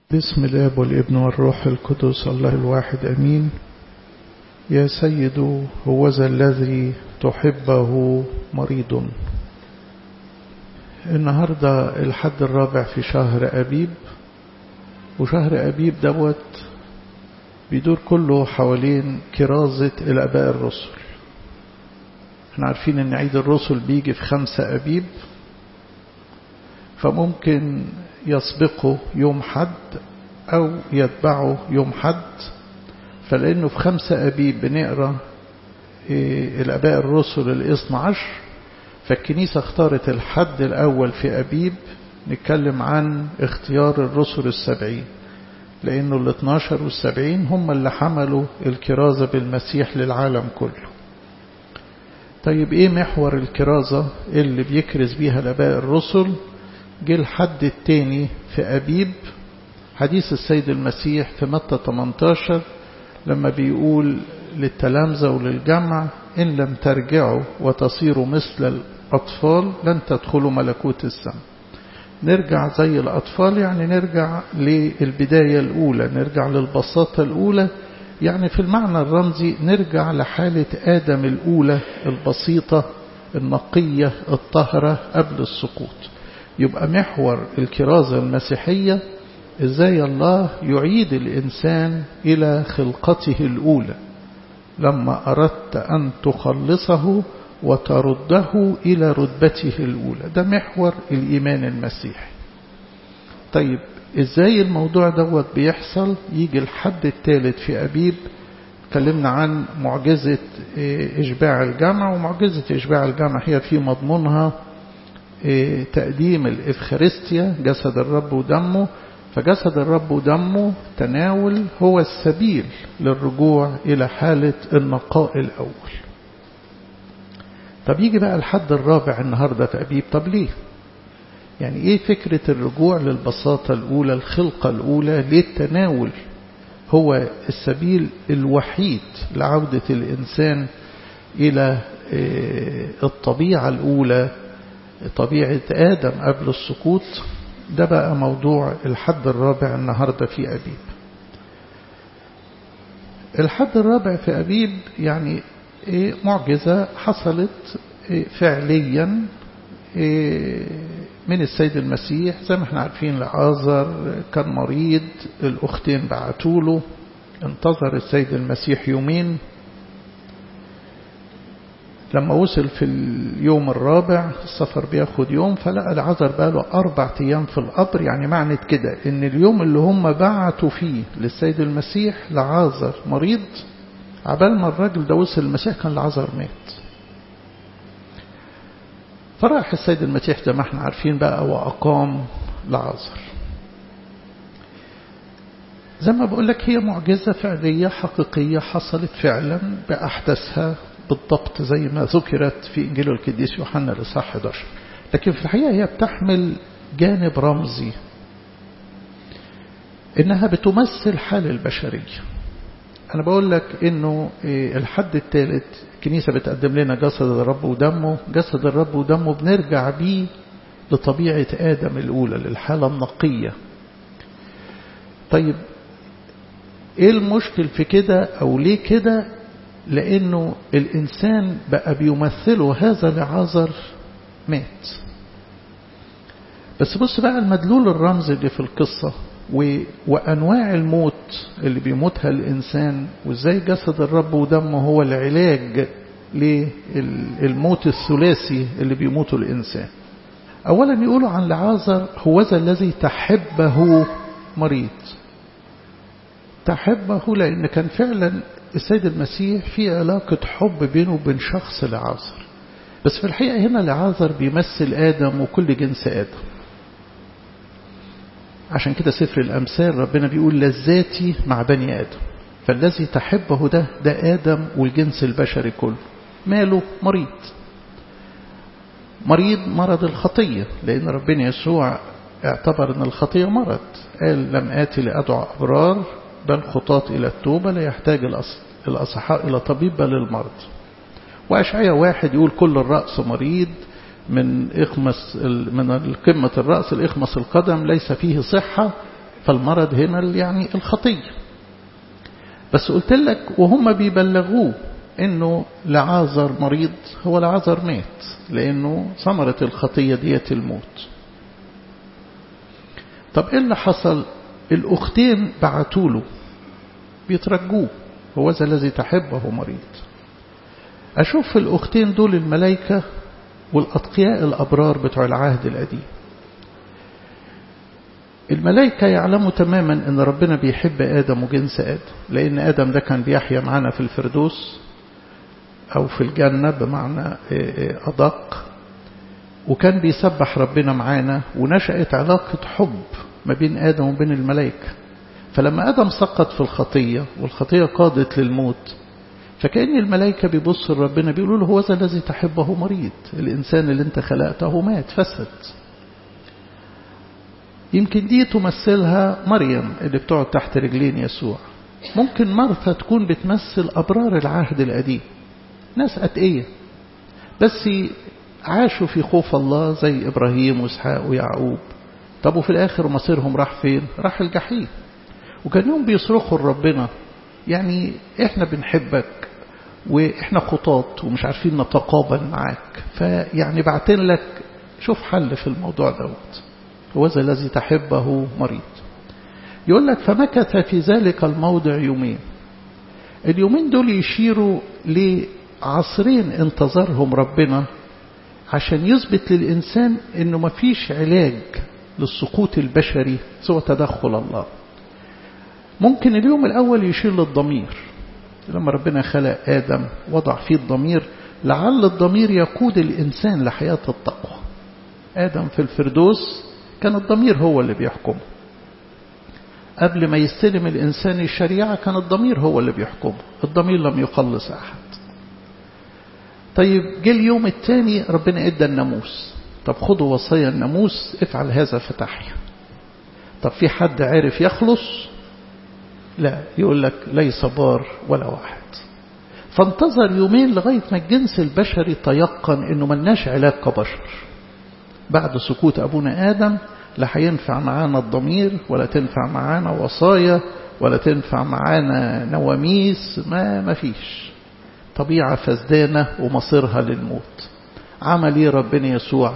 بسم الاب والابن والروح القدس الله الواحد امين يا سيد هو ذا الذي تحبه مريض النهاردة الحد الرابع في شهر أبيب وشهر أبيب دوت بيدور كله حوالين كرازة الأباء الرسل احنا عارفين ان عيد الرسل بيجي في خمسة أبيب فممكن يسبقه يوم حد أو يتبعه يوم حد فلأنه في خمسة أبيب بنقرأ الأباء الرسل الاثنى عشر فالكنيسة اختارت الحد الأول في أبيب نتكلم عن اختيار الرسل السبعين لأنه الاثناشر والسبعين هم اللي حملوا الكرازة بالمسيح للعالم كله طيب ايه محور الكرازة اللي بيكرز بيها الأباء الرسل جه الحد التاني في أبيب حديث السيد المسيح في متى 18 لما بيقول للتلامذة وللجمع إن لم ترجعوا وتصيروا مثل الأطفال لن تدخلوا ملكوت السماء نرجع زي الأطفال يعني نرجع للبداية الأولى نرجع للبساطة الأولى يعني في المعنى الرمزي نرجع لحالة آدم الأولى البسيطة النقية الطهرة قبل السقوط يبقى محور الكرازة المسيحية ازاي الله يعيد الإنسان إلى خلقته الأولى لما أردت أن تخلصه وترده إلى رتبته الأولى ده محور الإيمان المسيحي طيب ازاي الموضوع دوت بيحصل يجي الحد الثالث في أبيب اتكلمنا عن معجزة إشباع الجمع ومعجزة إشباع الجمع هي في مضمونها تقديم الإفخارستيا جسد الرب ودمه فجسد الرب ودمه تناول هو السبيل للرجوع إلى حالة النقاء الأول طب يجي بقى الحد الرابع النهاردة في أبيب طب ليه يعني إيه فكرة الرجوع للبساطة الأولى الخلقة الأولى للتناول هو السبيل الوحيد لعودة الإنسان إلى الطبيعة الأولى طبيعة آدم قبل السقوط ده بقى موضوع الحد الرابع النهاردة في أبيب الحد الرابع في أبيب يعني معجزة حصلت فعليا من السيد المسيح زي ما احنا عارفين لعازر كان مريض الأختين بعتوا له انتظر السيد المسيح يومين لما وصل في اليوم الرابع السفر بياخد يوم فلقى العذر بقاله أربع أيام في القبر يعني معنى كده إن اليوم اللي هم بعتوا فيه للسيد المسيح لعازر مريض عبال ما الراجل ده وصل المسيح كان العذر مات فراح السيد المسيح زي ما احنا عارفين بقى وأقام لعازر زي ما بقول لك هي معجزة فعلية حقيقية حصلت فعلا بأحدثها بالضبط زي ما ذكرت في إنجيل القديس يوحنا الإصحاح 11 لكن في الحقيقة هي بتحمل جانب رمزي إنها بتمثل حال البشرية أنا بقول لك إنه الحد الثالث الكنيسة بتقدم لنا جسد الرب ودمه جسد الرب ودمه بنرجع بيه لطبيعة آدم الأولى للحالة النقية طيب إيه المشكل في كده أو ليه كده لأنه الإنسان بقى بيمثله هذا لعازر مات بس بص بقى المدلول الرمزي اللي في القصة و... وأنواع الموت اللي بيموتها الإنسان وإزاي جسد الرب ودمه هو العلاج للموت الثلاثي اللي بيموته الإنسان أولا يقولوا عن لعازر هو ذا الذي تحبه مريض تحبه لأن كان فعلا السيد المسيح في علاقة حب بينه وبين شخص لعازر بس في الحقيقة هنا لعازر بيمثل آدم وكل جنس آدم عشان كده سفر الأمثال ربنا بيقول لذاتي مع بني آدم فالذي تحبه ده ده آدم والجنس البشري كله ماله مريض مريض مرض الخطية لأن ربنا يسوع اعتبر أن الخطية مرض قال لم آتي لأدعو أبرار بل خطاة إلى التوبة لا يحتاج الأصحاء إلى طبيب بل المرض وأشعية واحد يقول كل الرأس مريض من إخمس من قمة الرأس لإخمص القدم ليس فيه صحة فالمرض هنا يعني الخطية بس قلت لك وهم بيبلغوه انه لعازر مريض هو لعازر مات لانه ثمرة الخطية ديت الموت طب ايه اللي حصل الاختين بعتوا له بيترجوه هو ذا الذي تحبه مريض اشوف الاختين دول الملائكة والاتقياء الابرار بتوع العهد القديم الملائكة يعلموا تماما ان ربنا بيحب ادم وجنس ادم لان ادم ده كان بيحيا معنا في الفردوس او في الجنة بمعنى ادق وكان بيسبح ربنا معانا ونشأت علاقة حب ما بين ادم وبين الملائكة فلما ادم سقط في الخطية والخطية قادت للموت فكأن الملائكة بيبصوا لربنا بيقولوا له هو ذا الذي تحبه مريض الإنسان اللي انت خلقته مات فسد يمكن دي تمثلها مريم اللي بتقعد تحت رجلين يسوع ممكن مرثا تكون بتمثل أبرار العهد القديم ناس أتقية بس عاشوا في خوف الله زي إبراهيم وإسحاق ويعقوب طب وفي الآخر مصيرهم راح فين راح الجحيم وكانوا بيصرخوا لربنا يعني احنا بنحبك واحنا خطاط ومش عارفين نتقابل معاك فيعني بعتين لك شوف حل في الموضوع دوت هو ذا الذي تحبه مريض يقول لك فمكث في ذلك الموضع يومين اليومين دول يشيروا لعصرين انتظرهم ربنا عشان يثبت للإنسان انه مفيش علاج للسقوط البشري سوى تدخل الله ممكن اليوم الأول يشير للضمير لما ربنا خلق آدم وضع فيه الضمير لعل الضمير يقود الإنسان لحياة التقوى آدم في الفردوس كان الضمير هو اللي بيحكمه قبل ما يستلم الإنسان الشريعة كان الضمير هو اللي بيحكمه الضمير لم يخلص أحد طيب جه اليوم الثاني ربنا ادى الناموس طب خدوا وصايا الناموس افعل هذا فتحيا طب في حد عرف يخلص لا يقول لك ليس بار ولا واحد فانتظر يومين لغاية ما الجنس البشري تيقن انه ملناش علاج كبشر بعد سكوت ابونا ادم لا هينفع معانا الضمير ولا تنفع معانا وصايا ولا تنفع معانا نواميس ما ما فيش طبيعة فزدانة ومصيرها للموت عمل ايه ربنا يسوع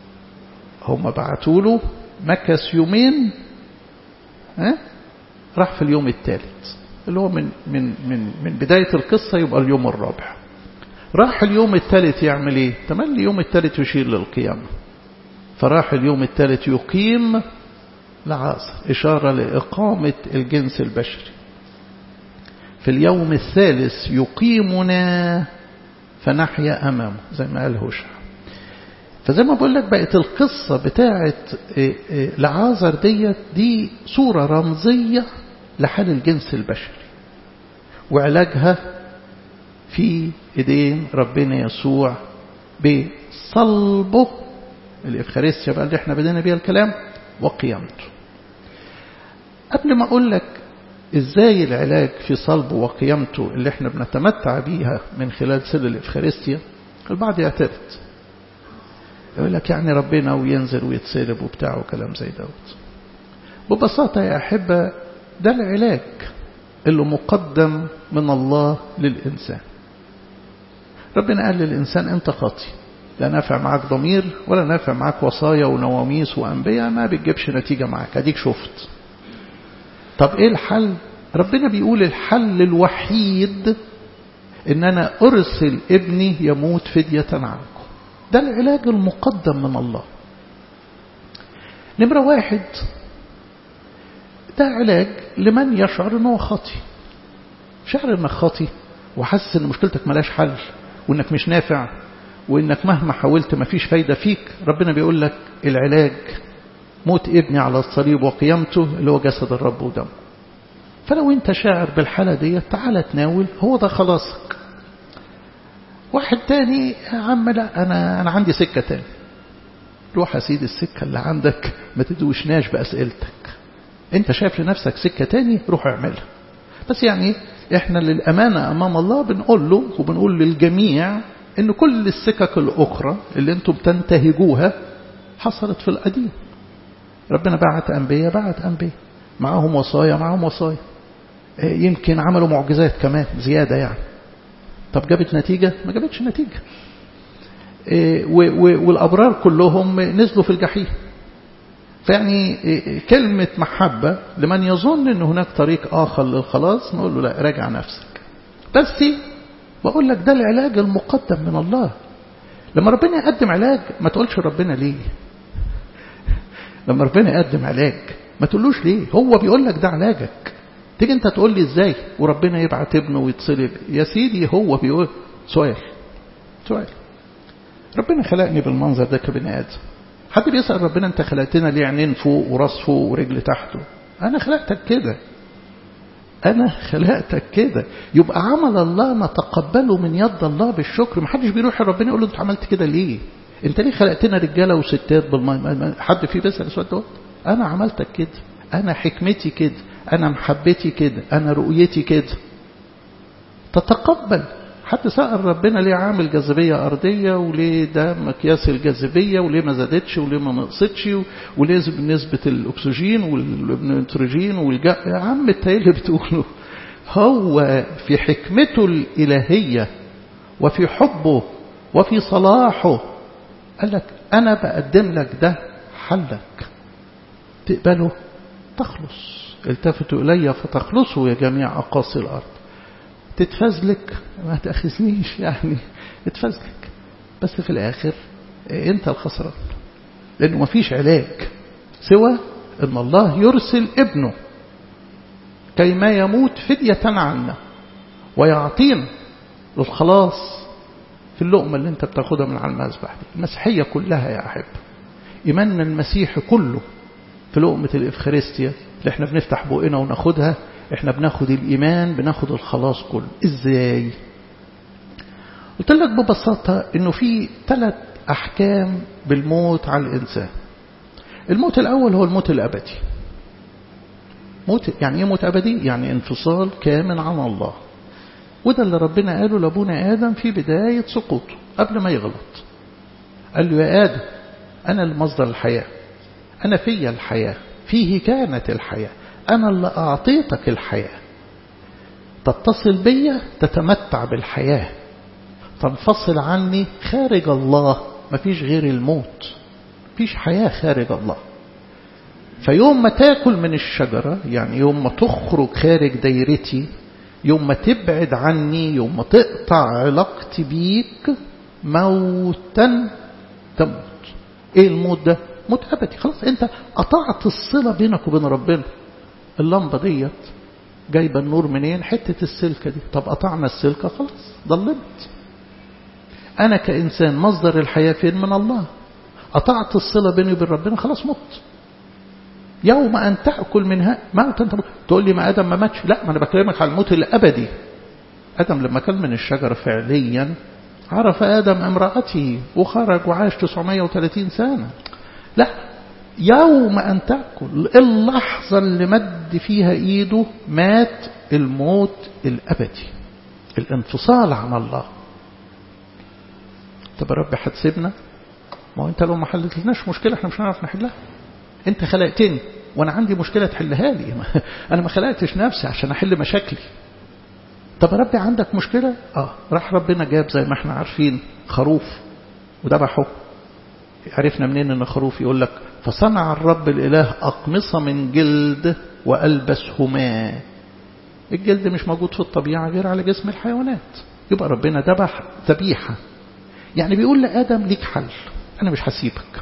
هم بعتوا له مكث يومين ها راح في اليوم الثالث اللي هو من من من من بداية القصة يبقى اليوم الرابع راح اليوم الثالث يعمل ايه تملي اليوم الثالث يشير للقيامة فراح اليوم الثالث يقيم لعازر إشارة لإقامة الجنس البشري في اليوم الثالث يقيمنا فنحيا أمامه زي ما قال هوشع فزي ما بقول لك بقت القصة بتاعة لعازر ديت دي صورة رمزية لحال الجنس البشري وعلاجها في ايدين ربنا يسوع بصلبه الإفخارستيا بقى اللي احنا بدينا بيها الكلام وقيامته قبل ما أقول لك إزاي العلاج في صلبه وقيامته اللي احنا بنتمتع بيها من خلال سر الإفخارستيا البعض يعترض يقول لك يعني ربنا وينزل ويتصلب وبتاع وكلام زي دوت ببساطة يا أحبة ده العلاج اللي مقدم من الله للإنسان ربنا قال للإنسان أنت خاطي لا نافع معاك ضمير ولا نافع معاك وصايا ونواميس وأنبياء ما بتجيبش نتيجة معاك أديك شفت طب إيه الحل ربنا بيقول الحل الوحيد إن أنا أرسل ابني يموت فدية عنكم ده العلاج المقدم من الله نمرة واحد ده علاج لمن يشعر أنه خاطي شعر أنك خاطي وحاسس أن مشكلتك ملاش حل وأنك مش نافع وأنك مهما حاولت ما فيش فايدة فيك ربنا بيقول لك العلاج موت ابني على الصليب وقيامته اللي هو جسد الرب ودمه فلو انت شاعر بالحالة دي تعالى تناول هو ده خلاصك واحد تاني يا عم لا أنا, أنا عندي سكة تاني روح يا سيدي السكة اللي عندك ما تدوشناش بأسئلتك انت شايف لنفسك سكة تاني روح اعملها بس يعني احنا للأمانة أمام الله بنقول له وبنقول للجميع ان كل السكك الأخرى اللي انتم تنتهجوها حصلت في القديم ربنا بعت أنبياء بعت أنبياء معاهم وصايا معاهم وصايا يمكن عملوا معجزات كمان زيادة يعني طب جابت نتيجة ما جابتش نتيجة والأبرار كلهم نزلوا في الجحيم فيعني كلمة محبة لمن يظن أن هناك طريق آخر للخلاص نقول له لا راجع نفسك بس بقول لك ده العلاج المقدم من الله لما ربنا يقدم علاج ما تقولش ربنا ليه لما ربنا يقدم علاج ما تقولوش ليه هو بيقول لك ده علاجك تيجي انت تقول لي ازاي وربنا يبعت ابنه ويتصلب يا سيدي هو بيقول سؤال سؤال ربنا خلقني بالمنظر ده كبني ادم حد بيسأل ربنا انت خلقتنا ليه عينين فوق وراس فوق ورجل تحته انا خلقتك كده انا خلقتك كده يبقى عمل الله نتقبله من يد الله بالشكر محدش بيروح لربنا يقول له انت عملت كده ليه انت ليه خلقتنا رجاله وستات بالماء حد فيه بيسأل السؤال ده انا عملتك كده انا حكمتي كده انا محبتي كده انا رؤيتي كده تتقبل حد سأل ربنا ليه عامل جاذبية أرضية وليه ده مقياس الجاذبية وليه ما زادتش وليه ما نقصتش وليه نسبة الأكسجين والنيتروجين والجاء يا عم انت ايه اللي بتقوله هو في حكمته الإلهية وفي حبه وفي صلاحه قال لك أنا بقدم لك ده حلك تقبله تخلص التفتوا إلي فتخلصوا يا جميع أقاصي الأرض تتفزلك ما تأخذنيش يعني اتفزلك بس في الآخر انت الخسران لأنه ما فيش علاج سوى أن الله يرسل ابنه كيما يموت فدية عنا ويعطينا الخلاص في اللقمة اللي انت بتاخدها من على المذبح دي المسيحية كلها يا أحب إيماننا المسيحي كله في لقمة الإفخارستيا اللي احنا بنفتح بقنا وناخدها احنا بناخد الإيمان بناخد الخلاص كله ازاي قلت لك ببساطة انه في ثلاث احكام بالموت على الانسان الموت الاول هو الموت الابدي موت يعني ايه موت ابدي يعني انفصال كامل عن الله وده اللي ربنا قاله لابونا ادم في بداية سقوطه قبل ما يغلط قال له يا ادم انا المصدر الحياة انا في الحياة فيه كانت الحياة أنا اللي أعطيتك الحياة تتصل بي تتمتع بالحياة تنفصل عني خارج الله مفيش غير الموت مفيش حياة خارج الله فيوم ما تاكل من الشجرة يعني يوم ما تخرج خارج دايرتي يوم ما تبعد عني يوم ما تقطع علاقتي بيك موتا تموت ايه الموت ده موت ابدي خلاص انت قطعت الصلة بينك وبين ربنا اللمبة ديت جايبة النور منين حتة السلكة دي طب قطعنا السلكة خلاص ضلمت أنا كإنسان مصدر الحياة فين من الله قطعت الصلة بيني وبين ربنا خلاص مت يوم أن تأكل منها موتا أنت تقول لي ما آدم ما ماتش لا ما أنا بكلمك على الموت الأبدي آدم لما كل من الشجرة فعليا عرف آدم امرأته وخرج وعاش 930 سنة لا يوم أن تأكل اللحظة اللي مد فيها إيده مات الموت الأبدي الانفصال عن الله طب يا رب هتسيبنا ما هو انت لو ما حلتلناش مشكلة احنا مش هنعرف نحلها انت خلقتني وانا عندي مشكلة تحلها لي انا ما خلقتش نفسي عشان احل مشاكلي طب يا ربي عندك مشكلة اه راح ربنا جاب زي ما احنا عارفين خروف وذبحه عرفنا منين ان خروف يقول لك فصنع الرب الإله أقمصة من جلد وألبسهما الجلد مش موجود في الطبيعة غير على جسم الحيوانات يبقى ربنا ذبح ذبيحة يعني بيقول لآدم ليك حل أنا مش هسيبك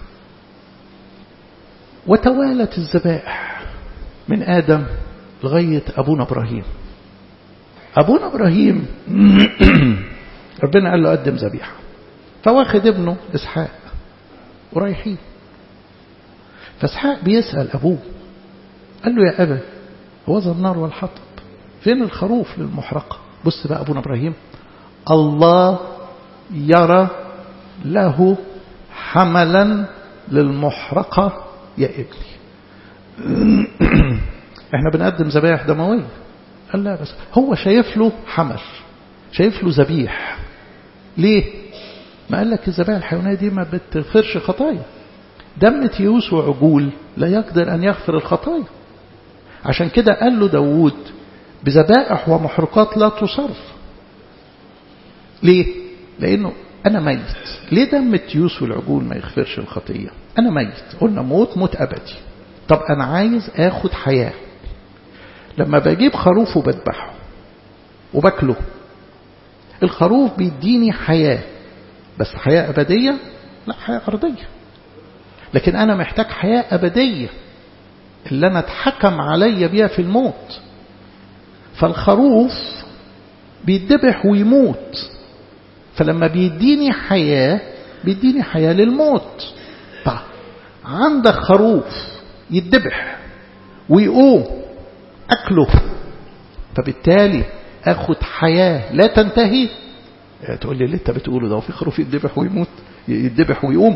وتوالت الذبائح من آدم لغاية أبونا إبراهيم أبونا إبراهيم ربنا قال له قدم ذبيحة فواخد ابنه إسحاق ورايحين فاسحاق بيسأل أبوه قال له يا أبا هو ذا النار والحطب فين الخروف للمحرقة بص بقى أبونا إبراهيم الله يرى له حملا للمحرقة يا ابني احنا بنقدم ذبائح دموية قال لا بس هو شايف له حمل شايف له ذبيح ليه ما قال لك الذبائح الحيوانية دي ما بتغفرش خطايا دم تيوس وعجول لا يقدر أن يغفر الخطايا عشان كده قال له داود بذبائح ومحرقات لا تصرف ليه لانه انا ميت ليه دم التيوس والعجول ما يغفرش الخطيه انا ميت قلنا موت موت ابدي طب انا عايز اخد حياه لما بجيب خروف وبذبحه وباكله الخروف بيديني حياه بس حياه ابديه لا حياه ارضيه لكن انا محتاج حياه ابديه اللي انا اتحكم عليا بيها في الموت فالخروف بيدبح ويموت فلما بيديني حياة بيديني حياة للموت طيب عندك خروف يدبح ويقوم أكله فبالتالي أخد حياة لا تنتهي تقول لي اللي انت بتقوله ده في خروف يدبح ويموت يدبح ويقوم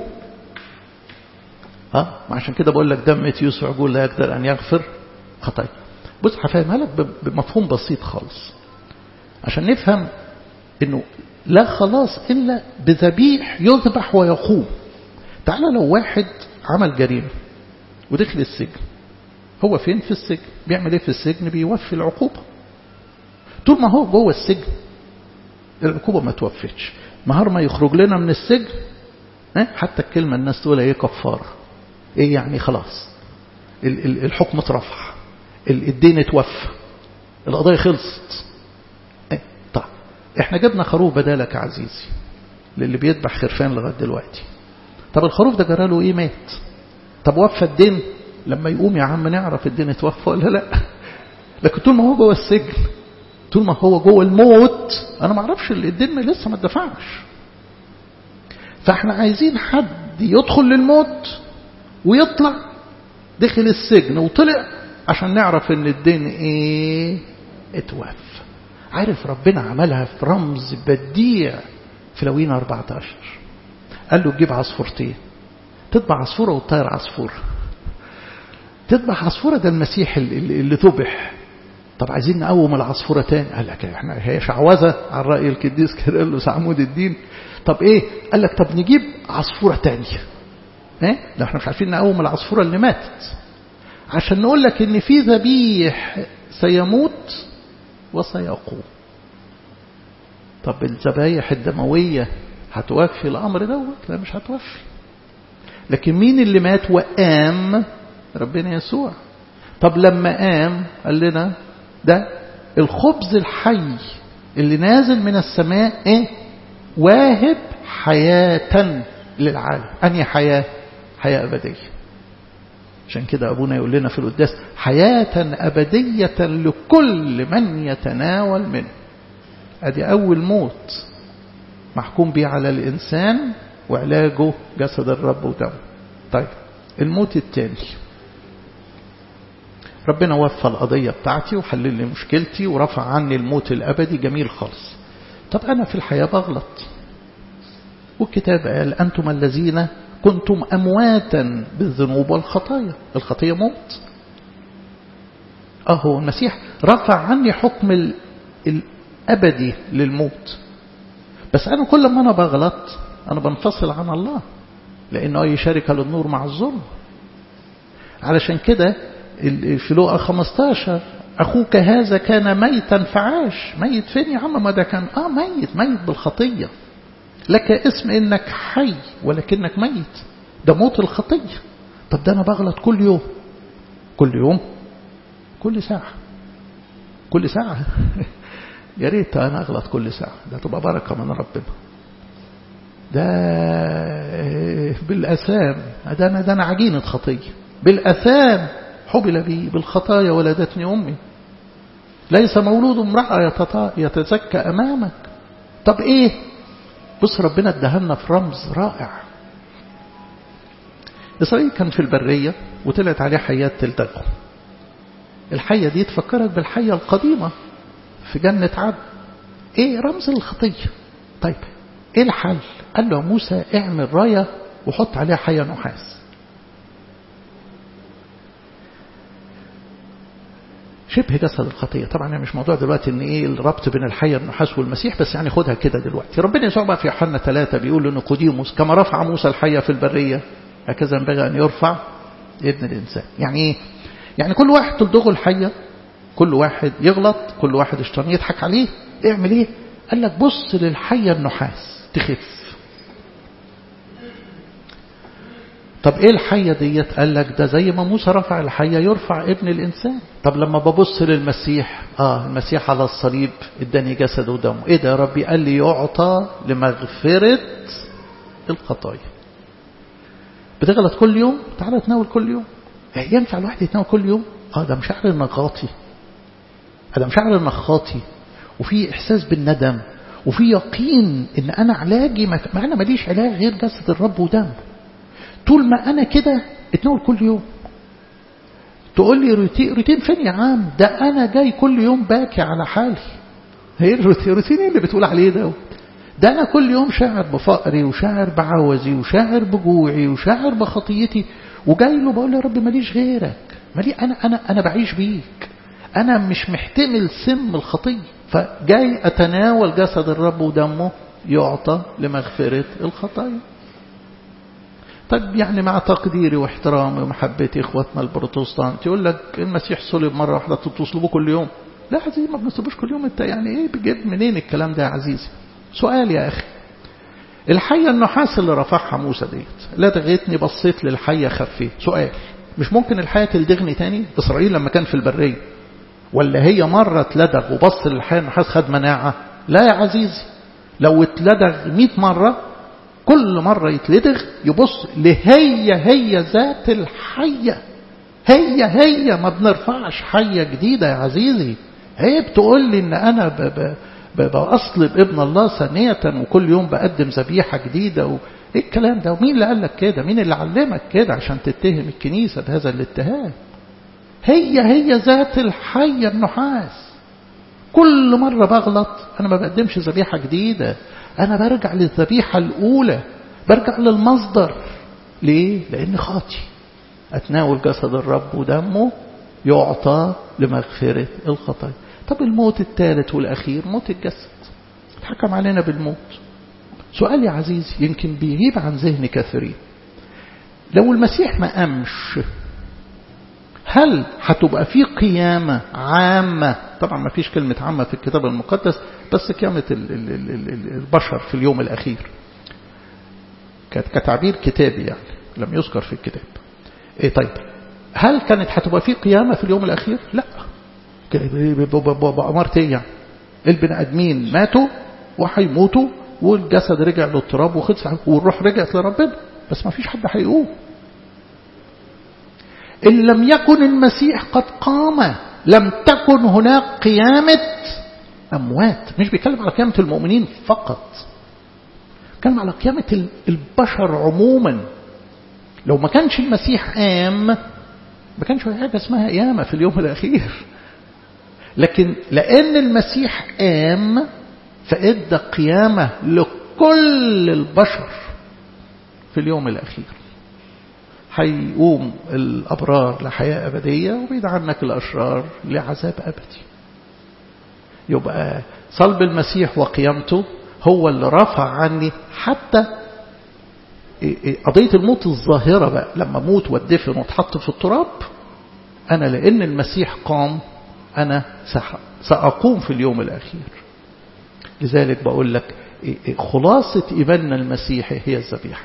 ها عشان كده بقول لك دم تيوس عجول لا يقدر أن يغفر خطايا بص هفهمها لك بمفهوم بسيط خالص عشان نفهم انه لا خلاص الا بذبيح يذبح ويقوم تعالى لو واحد عمل جريمه ودخل السجن هو فين في السجن بيعمل ايه في السجن بيوفي العقوبه طول ما هو جوه السجن العقوبه ما توفتش نهار ما يخرج لنا من السجن حتى الكلمه الناس تقول ايه كفاره ايه يعني خلاص الحكم اترفع الدين اتوفى القضيه خلصت طيب احنا جبنا خروف بدالك يا عزيزي للي بيذبح خرفان لغايه دلوقتي طب الخروف ده جرى له ايه مات طب وفى الدين لما يقوم يا عم نعرف الدين اتوفى ولا لا لكن طول ما هو جوه السجن طول ما هو جوه الموت انا ما اعرفش الدين لسه ما اتدفعش فاحنا عايزين حد يدخل للموت ويطلع دخل السجن وطلع عشان نعرف ان الدين ايه اتوفى عارف ربنا عملها في رمز بديع في لوين 14 قال له تجيب عصفورتين تطبع عصفورة وتطير عصفورة تطبع عصفورة ده المسيح اللي, اللي ذبح طب عايزين نقوم العصفورة تاني قال لك احنا هي شعوذة على رأي القديس كيرلس عمود الدين طب ايه قال لك طب نجيب عصفورة تانية ايه لو احنا مش عارفين نقوم العصفورة اللي ماتت عشان نقول لك ان في ذبيح سيموت وسيقوم طب الذبايح الدموية هتوفي الأمر دوت لا مش هتوفي لكن مين اللي مات وقام ربنا يسوع طب لما قام قال لنا ده الخبز الحي اللي نازل من السماء ايه واهب حياة للعالم أنهي حياة حياة أبدية عشان كده أبونا يقول لنا في القداس حياة أبدية لكل من يتناول منه أدي أول موت محكوم به على الإنسان وعلاجه جسد الرب ودمه طيب الموت الثاني ربنا وفى القضية بتاعتي وحلل لي مشكلتي ورفع عني الموت الأبدي جميل خالص طب أنا في الحياة بغلط والكتاب قال أنتم الذين كنتم أمواتا بالذنوب والخطايا الخطية موت أهو المسيح رفع عني حكم الأبدي للموت بس أنا كل ما أنا بغلط أنا بنفصل عن الله لأنه أي شركة للنور مع الظلم علشان كده في لوقا 15 أخوك هذا كان ميتا فعاش ميت فين يا عم ما ده كان آه ميت ميت بالخطية لك اسم إنك حي ولكنك ميت ده موت الخطية طب ده أنا بغلط كل يوم كل يوم كل ساعة كل ساعة يا ريت أنا أغلط كل ساعة ده تبقى بركة من ربنا ده بالأثام ده أنا, ده أنا عجينة خطية بالأثام حبل بي بالخطايا ولدتني أمي ليس مولود امرأة يتزكى أمامك طب إيه بص ربنا ادهلنا في رمز رائع إسرائيل كان في البرية وطلعت عليه حيات تلتقم الحية دي تفكرك بالحية القديمة في جنة عدن ايه رمز الخطية طيب ايه الحل قال له موسى اعمل راية وحط عليها حية نحاس شبه جسد الخطية طبعا يعني مش موضوع دلوقتي ان ايه الربط بين الحية النحاس والمسيح بس يعني خدها كده دلوقتي ربنا يسوع بقى في يوحنا ثلاثة بيقول لنيقوديموس كما رفع موسى الحية في البرية هكذا ينبغي ان يرفع ابن الانسان يعني ايه يعني كل واحد تلدغه الحية كل واحد يغلط كل واحد الشيطان يضحك عليه اعمل ايه قال لك بص للحية النحاس تخف طب ايه الحية ديت قال لك ده زي ما موسى رفع الحية يرفع ابن الانسان طب لما ببص للمسيح اه المسيح على الصليب اداني جسد ودمه ايه ده يا ربي قال لي يعطى لمغفرة الخطايا بتغلط كل يوم تعالى تناول كل يوم ينفع الواحد يتناول كل يوم اه ده مشاعر انك غاطي ده مشاعر انك خاطي وفي احساس بالندم وفي يقين ان انا علاجي ما انا ماليش علاج غير جسد الرب ودمه طول ما انا كده اتناول كل يوم تقول لي روتين, روتين فين يا عم ده انا جاي كل يوم باكي على حالي هي الروتين روتين ايه اللي بتقول عليه ده ده انا كل يوم شاعر بفقري وشاعر بعوزي وشاعر بجوعي وشاعر بخطيتي وجاي له بقول له يا رب ماليش غيرك مالي انا انا انا بعيش بيك انا مش محتمل سم الخطيه فجاي اتناول جسد الرب ودمه يعطى لمغفره الخطايا طيب يعني مع تقديري واحترامي ومحبتي اخواتنا البروتستانت يقول لك المسيح صلب مره واحده تطلبه كل يوم لا يا عزيزي ما بنصلبوش كل يوم انت يعني ايه بتجيب منين الكلام ده يا عزيزي سؤال يا اخي الحيه النحاس اللي رفعها موسى ديت لدغتني بصيت للحيه خفيت سؤال مش ممكن الحيه تلدغني تاني اسرائيل لما كان في البريه ولا هي مره اتلدغ وبص للحيه النحاس خد مناعه لا يا عزيزي لو اتلدغ 100 مره كل مرة يتلدغ يبص لهي هي ذات الحية هي هي ما بنرفعش حية جديدة يا عزيزي عيب تقول لي ان انا ب ب ب بأصلب ابن الله ثانية وكل يوم بقدم ذبيحة جديدة و... ايه الكلام ده ومين اللي قال لك كده مين اللي علمك كده عشان تتهم الكنيسة بهذا الاتهام هي هي ذات الحية النحاس كل مرة بغلط أنا ما بقدمش ذبيحة جديدة أنا برجع للذبيحة الأولى برجع للمصدر ليه؟ لأن خاطي أتناول جسد الرب ودمه يعطى لمغفرة الخطايا طب الموت الثالث والأخير موت الجسد حكم علينا بالموت سؤال يا عزيزي يمكن بيغيب عن ذهن كثيرين لو المسيح ما قامش هل هتبقى في قيامة عامة طبعا ما فيش كلمة عامة في الكتاب المقدس بس قيامة البشر في اليوم الأخير كتعبير كتابي يعني لم يذكر في الكتاب ايه طيب هل كانت هتبقى في قيامة في اليوم الأخير لا بأمارة ايه يعني البني آدمين ماتوا وهيموتوا والجسد رجع للتراب وخلص والروح رجعت لربنا بس ما فيش حد هيقوم إن لم يكن المسيح قد قام لم تكن هناك قيامة أموات مش بيتكلم على قيامة المؤمنين فقط بيتكلم على قيامة البشر عموما لو ما كانش المسيح قام ما كانش حاجة اسمها قيامة في اليوم الأخير لكن لأن المسيح قام فإدى قيامة لكل البشر في اليوم الأخير هيقوم الأبرار لحياة أبدية وبعيد عنك الأشرار لعذاب أبدي يبقى صلب المسيح وقيامته هو اللي رفع عني حتى قضية الموت الظاهرة بقى لما موت واتدفن واتحط في التراب أنا لأن المسيح قام أنا سأقوم في اليوم الأخير لذلك بقول لك خلاصة إيماننا المسيحي هي الذبيحة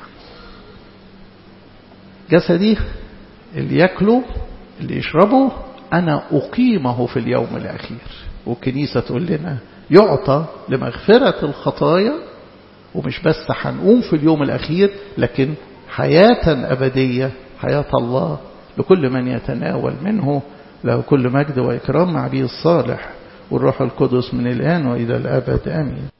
جسدي اللي ياكله اللي يشربه أنا أقيمه في اليوم الأخير والكنيسة تقول لنا يعطى لمغفرة الخطايا ومش بس هنقوم في اليوم الأخير لكن حياة أبدية حياة الله لكل من يتناول منه له كل مجد وإكرام مع به الصالح والروح القدس من الآن وإلى الأبد آمين